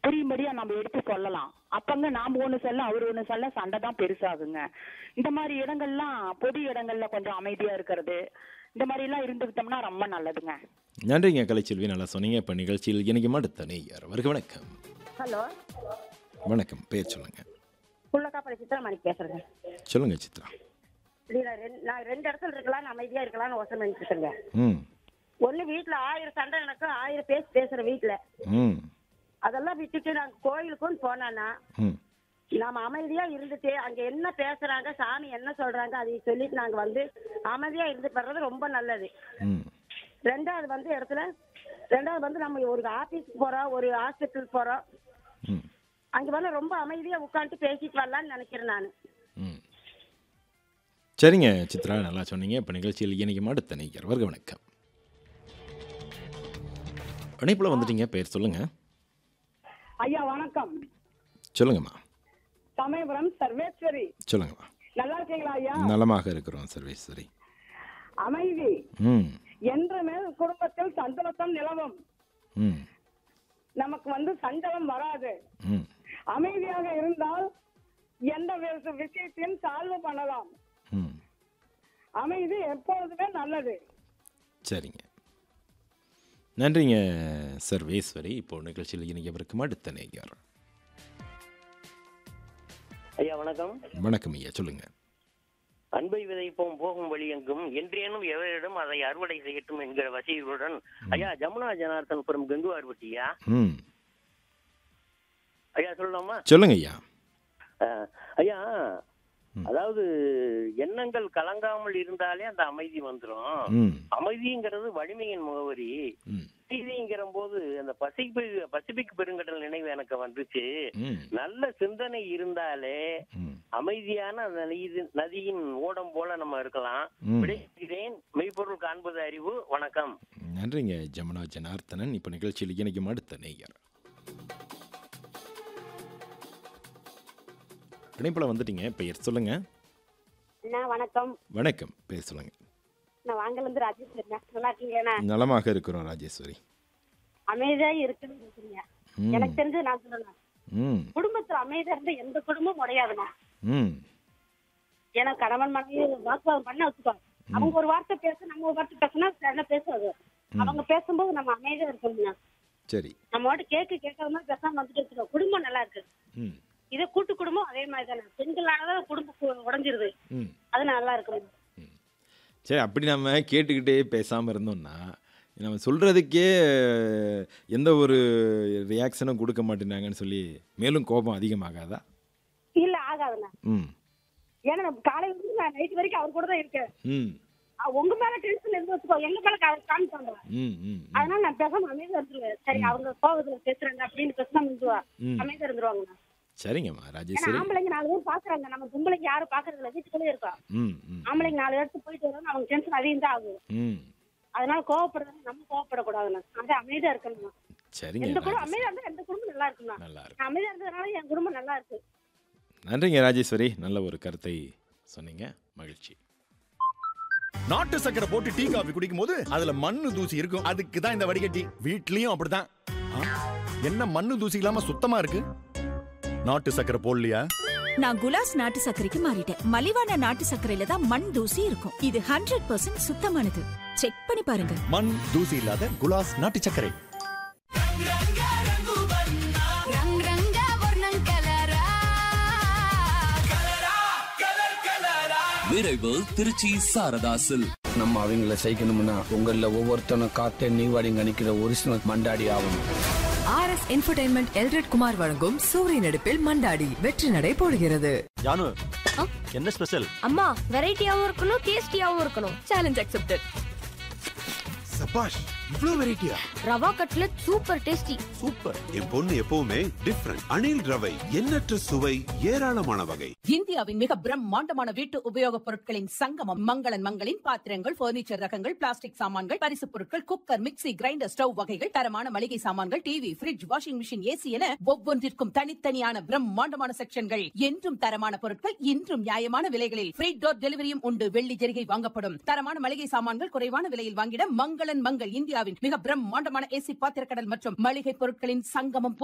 புரியும்படியா நம்ம எடுத்து சொல்லலாம் அப்பங்க நாம ஒண்ணு சொல்ல அவர் ஒண்ணு சொல்ல சண்டை தான் பெருசாகுங்க இந்த மாதிரி இடங்கள்லாம் பொது இடங்கள்ல கொஞ்சம் அமைதியா இருக்கிறது இந்த மாதிரி எல்லாம் இருந்துக்கிட்டோம்னா ரொம்ப நல்லதுங்க நன்றிங்க கலைச்செல்வி நல்லா சொன்னீங்க இப்போ நிகழ்ச்சியில் இன்றைக்கி அடுத்த நேயர் வருக வணக்கம் ஹலோ வணக்கம் பேர் சொல்லுங்க புள்ளக்காப்பளை சித்திரமணி பேசுறேங்க சொல்லுங்க சித்ரா இப்படி நான் ரெண்டு நான் ரெண்டு இடத்துல இருக்கலாம்னு அமைதியா இருக்கலாம்னு யோசனை பண்ணிட்டு இருக்கேங்க ம் ஒண்ணு வீட்டுல ஆயிரம் சண்டை நடக்கும் ஆயிரம் பேசி பேசுற வீட்டுல ம் அதெல்லாம் விட்டுட்டு நாங்க கோயிலுக்கும் போனோன்னா ம் நாம அமைதியா இருந்துட்டு அங்க என்ன பேசுறாங்க சாமி என்ன சொல்றாங்க அதை சொல்லிட்டு நாங்க வந்து அமைதியா இருந்து வர்றது ரொம்ப நல்லது ம் ரெண்டாவது வந்து இடத்துல ரெண்டாவது வந்து நம்ம ஒரு ஆபீஸ்க்கு போறோம் ஒரு ஹாஸ்பிட்டல் போறோம் ம் அங்க வந்து ரொம்ப அமைதியா உட்காந்துட்டு பேசிட்டு வரலாம்னு நினைக்கிறேன் நான் ம் சரிங்க சித்ரா நல்லா சொன்னீங்க இப்போ நிகழ்ச்சியில் இன்றைக்கி அடுத்த நேயர் வருக வணக்கம் இணைப்பில் வந்துட்டீங்க பேர் சொல்லுங்க ஐயா வணக்கம் சொல்லுங்கம்மா சமயபுரம் சர்வேஸ்வரி சொல்லுங்கம்மா நல்லா இருக்கீங்களா ஐயா நலமாக இருக்கிறோம் சர்வேஸ்வரி அமைதி ம் என்றுமே குடும்பத்தில் சந்தோஷம் நிலவும் ம் நமக்கு வந்து சஞ்சலம் வராது ம் அமைதியாக இருந்தால் எந்த வி- விஷயத்தையும் சால்வ் பண்ணலாம் ம் அமைதி எப்பொழுதுமே நல்லது சரிங்க நன்றிங்க சர்வேஸ்வரி இப்போ நிகழ்ச்சியில் இன்றைக்கி அவருக்கு அடுத்த நேயர் ஐயா வணக்கம் வணக்கம் ஐயா சொல்லுங்க அன்பை விதைப்போம் போகும் வழி எங்கும் என்றேனும் எவரிடம் அதை அறுவடை செய்யட்டும் என்கிற வசதிகளுடன் ஐயா ஜமுனா ஜனார்த்தன் புறம் கங்குவார்பட்டியா ம் ஐயா சொல்லலாமா சொல்லுங்க ஐயா அஹ், ஐயா அதாவது எண்ணங்கள் கலங்காமல் இருந்தாலே அந்த அமைதி வந்துரும் ம் அமைதிங்கிறது வலிமையின் முகவரி ம் அமைதிங்கிற போது அந்த பசிபிக் பசிபிக் பெருங்கடல் நினைவு எனக்கு வந்துச்சு ம் நல்ல சிந்தனை இருந்தாலே ம் அமைதியான அந்த நதி- நதியின் ஓடம் போல நம்ம இருக்கலாம் ம். விடைகிறேன் மெய்ப்பொருள் காண்பது அறிவு வணக்கம் நன்றிங்க ஜமுனா ஜனார்த்தனன் இப்போ நிகழ்ச்சியில் இன்றைக்கி அடுத்த நேயர் இணைப்பில் வந்துட்டீங்க பெயர் சொல்லுங்க அண்ணா வணக்கம் வணக்கம் பேர் சொல்லுங்க நான் வாங்கல இருந்து ராஜேஷ் பேசுறேன். நல்லா இருக்கீங்களா நலமாக இருக்கிறோம் ராஜேஸ்வரி அமைதியா இருக்குன்னு சொல்றீங்க ம் எனக்கு தெரிஞ்சு நான் சொல்லணும் ம் குடும்பத்துல அமைதியா இருந்து எந்த குடும்பமும் உடையாதுண்ணா ம் ஏன்னா கணவன் மனைவி வாக்குவாதம் பண்ண வச்சுக்கோ அவங்க ஒரு வார்த்தை பேச நம்ம ஒரு வார்த்தை பேசினா சரியா பேசுவாங்க அவங்க பேசும்போது நம்ம அமைதியா இருக்கணும்னா சரி நம்ம மட்டும் கேட்க கேட்காத மாதிரி பேசாம வந்துட்டு வச்சுக்கோ குடும்பம் நல்லா இருக்கு ம் இதே கூட்டு குடும்பம் அதே மாதிரி தானே பெண்களானதான் குடும்பம் கு- உடைஞ்சிருது ம் அது நல்லா இருக்கும் சரி அப்படி நம்ம கேட்டுக்கிட்டே பேசாமல் இருந்தோம்னா நம்ம சொல்கிறதுக்கே எந்த ஒரு ரியாக்ஷனும் கொடுக்க மாட்டேங்கிறாங்கன்னு சொல்லி மேலும் கோபம் அதிகமாகாதா இல்ல ஆகாதுண்ணா ம் ஏன்னா நம்ம காலையில இருந்து நான் நைட் வரைக்கும் அவர் கூட தான் இருக்கேன் ம் அஹ் உங்க மேல டென்ஷன் இருந்து வச்சுக்கோ எங்க மேல கா- காமிப்பாங்க ம் ம் அதனால நான் பேசாம அமைதியா இருந்துருவேன் சரி அவங்க கோவத்துல பேசுறாங்க அப்படின்னு பேசினா முடிஞ்சுவா ம். அமைதியா இருந்துருவாங்க சரிங்கம்மா ஏன்னா ராஜேஸ்வரி ஆம்பளைங்க நாலு பேர் பாக்குறாங்க நம்ம பொம்பளைங்க யாரும் பாக்குறது இல்ல வீட்டுக்குள்ளே இருக்கோம் ம் ம் ஆம்பளைங்க நாலு இடத்துக்கு போயிட்டு வரோம் அவங்க டென்ஷன் அதிகம் தான் ஆகும் ம் அதனால கோவப்படுறது நம்ம கோவப்படக்கூடாதுண்ணா அது அமைதியா இருக்கணும் சரிங்க எந்த குடும்பம் ராஜேஸ்வரி. அமைதியா இருந்தா எந்த குடும்பம் நல்லா இருக்குண்ணா நல்லா இருக்கு நான் அமைதியா இருந்ததுனால என் குடும்பம் நல்லா இருக்கு நன்றிங்க ராஜேஸ்வரி நல்ல ஒரு கருத்தை சொன்னீங்க மகிழ்ச்சி நாட்டு சக்கரை போட்டு டீ காபி குடிக்கும் போது அதுல மண்ணு தூசி இருக்கும் அதுக்கு தான் இந்த வடிகட்டி வீட்லயும் அப்படிதான் ஆ, என்ன மண்ணு தூசி இல்லாம சுத்தமா இருக்கு நாட்டு சக்கரை போடலையா நான் குலாஸ் நாட்டு சர்க்கரைக்கு மாறிட்டேன் மலிவான நாட்டு சர்க்கரையில தான் மண் தூசி இருக்கும் இது ஹண்ட்ரட் பர்சன்ட் சுத்தமானது செக் பண்ணி பாருங்க மண் தூசி இல்லாத குலாஸ் நாட்டு சர்க்கரை விரைவு திருச்சி சாரதாசில் நம்ம அவங்கள செய்யணும்னா உங்கள ஒவ்வொருத்தனும் காத்த நீவாடிங்க நிக்கிற ஒரிஜினல் மண்டாடி ஆகணும் R S entertainment Elred Kumar வழங்கும் சூரிய நடிப்பில் மண்டாடி வெற்றி நடை போடுகிறது ஜானு என்ன ஸ்பெஷல் அம்மா வெரைட்டியாவும் இருக்கணும் டேஸ்டியாவும் இருக்கணும் சேலஞ்ச் அக்செப்டட் சபாஷ் இவ்ளோ வெரைட்டியா rava cutlet super tasty super என் பொண்ணு எப்பவுமே டிஃப்ரெண்ட் அணில் ரவை எண்ணற்ற சுவை ஏராளமான வகை இந்தியாவின் மிக பிரம்மாண்டமான வீட்டு உபயோகப் பொருட்களின் சங்கமம் மங்களன் மங்களின் பாத்திரங்கள் பர்னிச்சர் ரகங்கள் பிளாஸ்டிக் சாமான்கள் பரிசுப் பொருட்கள் குக்கர் மிக்ஸி கிரைண்டர் ஸ்டவ் வகைகள் தரமான மளிகை சாமான்கள் TV fridge washing machine AC என ஒவ்வொன்றிற்கும் தனித்தனியான பிரம்மாண்டமான செக்ஷன்கள் என்றும் தரமான பொருட்கள் இன்றும் நியாயமான விலைகளில் ஃப்ரீ டோர் டெலிவரியும் உண்டு வெள்ளி ஜெரிகை வாங்கப்படும் தரமான மளிகை சாமான்கள் குறைவான விலையில் வாங்கிட மங்களன் மங்கள் இந்தியாவின் மிக பிரம்மாண்டமான ஏசி பாத்திரக்கடல் மற்றும் மளிகை பொருட்களின் சங்கமம்